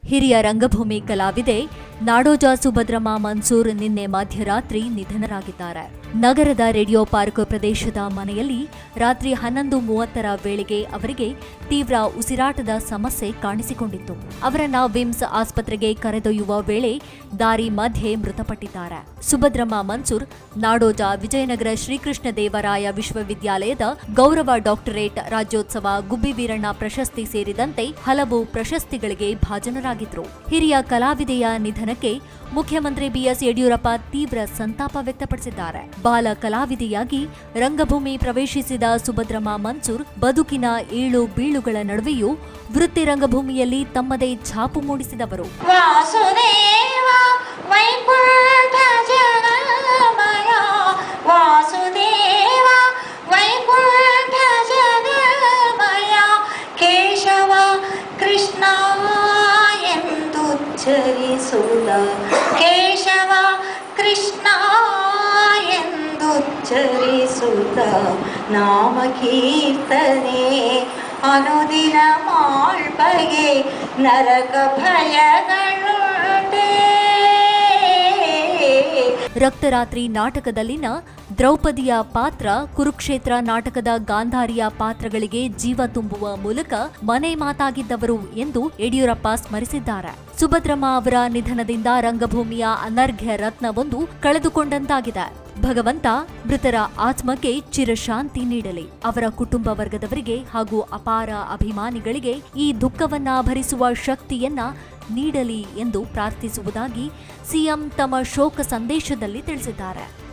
ಹಿರಿಯ ರಂಗಭೂಮಿ ಕಲಾವಿದೆ ನಾಡೋಜ ಸುಭದ್ರಮ್ಮ ಮನ್ಸೂರ್ ನಿನ್ನೆ ಮಧ್ಯರಾತ್ರಿ ನಿಧನರಾಗಿದ್ದಾರೆ ನಗರದ ರೇಡಿಯೋ ಪಾರ್ಕ್ ಪ್ರದೇಶದ ಮನೆಯಲ್ಲಿ ರಾತ್ರಿ ಹನ್ನೊಂದು ಮೂವತ್ತರ ವೇಳೆಗೆ ಅವರಿಗೆ ತೀವ್ರ ಉಸಿರಾಟದ ಸಮಸ್ಯೆ ಕಾಣಿಸಿಕೊಂಡಿತ್ತು ಅವರನ್ನ ವಿಮ್ಸ್ ಆಸ್ಪತ್ರೆಗೆ ಕರೆದೊಯ್ಯುವ ವೇಳೆ ದಾರಿ ಮಧ್ಯೆ ಮೃತಪಟ್ಟಿದ್ದಾರೆ ಸುಭದ್ರಮ್ಮ ಮನ್ಸೂರ್ ನಾಡೋಜ ವಿಜಯನಗರ ಶ್ರೀಕೃಷ್ಣ ದೇವರಾಯ ವಿಶ್ವವಿದ್ಯಾಲಯದ ಗೌರವ ಡಾಕ್ಟರೇಟ್ ರಾಜ್ಯೋತ್ಸವ ಗುಬ್ಬಿ ವೀರಣ್ಣ ಪ್ರಶಸ್ತಿ ಸೇರಿದಂತೆ ಹಲವು ಪ್ರಶಸ್ತಿಗಳಿಗೆ ಭಾಜನರಾಗಿದ್ರು ಹಿರಿಯ ಕಲಾವಿದೆಯ ನಿಧನಕ್ಕೆ ಮುಖ್ಯಮಂತ್ರಿ ಬಿಎಸ್ ಯಡಿಯೂರಪ್ಪ ತೀವ್ರ ಸಂತಾಪ ವ್ಯಕ್ತಪಡಿಸಿದ್ದಾರೆ ಬಾಲ ಕಲಾವಿದೆಯಾಗಿ ರಂಗಭೂಮಿ ಪ್ರವೇಶಿಸಿದ ಸುಭದ್ರಮ್ಮ ಮನ್ಸೂರ್ ಬದುಕಿನ ಏಳು ಬೀಳುಗಳ ನಡುವೆಯೂ ವೃತ್ತಿ ರಂಗಭೂಮಿಯಲ್ಲಿ ತಮ್ಮದೇ ಛಾಪು ಮೂಡಿಸಿದವರು ವಾಸುದೇವ ವೈಕುಂಠ ಜಗಮಯ ವಾಸುದೇವ ವೈಕುಂಠ ಜಗಮಯ ಕೇಶವ ಕೃಷ್ಣ ಎಂದುಚ್ಚರಿಸುತ್ತ ಕೇಶವ ಕೃಷ್ಣ ಎಂದುಚ್ಚರಿಸುತ್ತ ನಾಮ ಕೀರ್ತನೆ ಅನುದಿನ ಮಾಳ್ಬಗೆ ನರಕ ಭಯಗಳುಂಟೆ ರಕ್ತರಾತ್ರಿ ನಾಟಕದಲ್ಲಿನ ದ್ರೌಪದಿಯ ಪಾತ್ರ ಕುರುಕ್ಷೇತ್ರ ನಾಟಕದ ಗಾಂಧಾರಿಯ ಪಾತ್ರಗಳಿಗೆ ಜೀವ ತುಂಬುವ ಮೂಲಕ ಮನೆ ಮಾತಾಗಿದ್ದವರು ಎಂದು ಯಡಿಯೂರಪ್ಪ ಸ್ಮರಿಸಿದ್ದಾರೆ ಸುಭದ್ರಮ್ಮ ಅವರ ನಿಧನದಿಂದ ರಂಗಭೂಮಿಯ ಅನರ್ಘ್ಯ ರತ್ನವೊಂದು ಕಳೆದುಕೊಂಡಂತಾಗಿದೆ ಭಗವಂತ ಮೃತರ ಆತ್ಮಕ್ಕೆ ಚಿರಶಾಂತಿ ನೀಡಲಿ ಅವರ ಕುಟುಂಬ ವರ್ಗದವರಿಗೆ ಹಾಗೂ ಅಪಾರ ಅಭಿಮಾನಿಗಳಿಗೆ ಈ ದುಃಖವನ್ನ ಭರಿಸುವ ಶಕ್ತಿಯನ್ನ ನೀಡಲಿ ಎಂದು ಪ್ರಾರ್ಥಿಸುವುದಾಗಿ ಸಿಎಂ ತಮ್ಮ ಶೋಕ ಸಂದೇಶದಲ್ಲಿ ತಿಳಿಸಿದ್ದಾರೆ